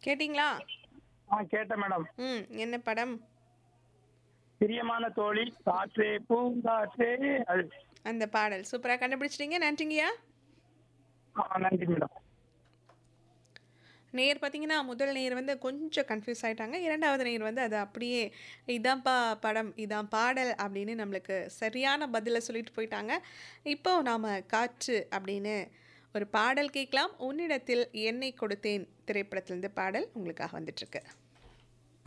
கேட்டிங்களா ஆ கேட்டேன் மேடம் ம் என்ன படம் பிரியமான தோழி காற்றே பூங்காற்றே அது அந்த பாடல் சூப்பராக கண்டுபிடிச்சிட்டீங்க நன்றிங்கய்யா ஆ நன்றி மேடம் நேர் பார்த்தீங்கன்னா முதல் நேர் வந்து கொஞ்சம் கன்ஃபியூஸ் ஆயிட்டாங்க இரண்டாவது நேர் வந்து அது அப்படியே இதான்ப்பா படம் இதான் பாடல் அப்படின்னு நம்மளுக்கு சரியான பதிலை சொல்லிட்டு போயிட்டாங்க இப்போ நாம் காற்று அப்படின்னு ஒரு பாடல் கேட்கலாம் உன்னிடத்தில் என்னை கொடுத்தேன் திரைப்படத்திலிருந்து பாடல் உங்களுக்காக வந்துட்டுருக்கு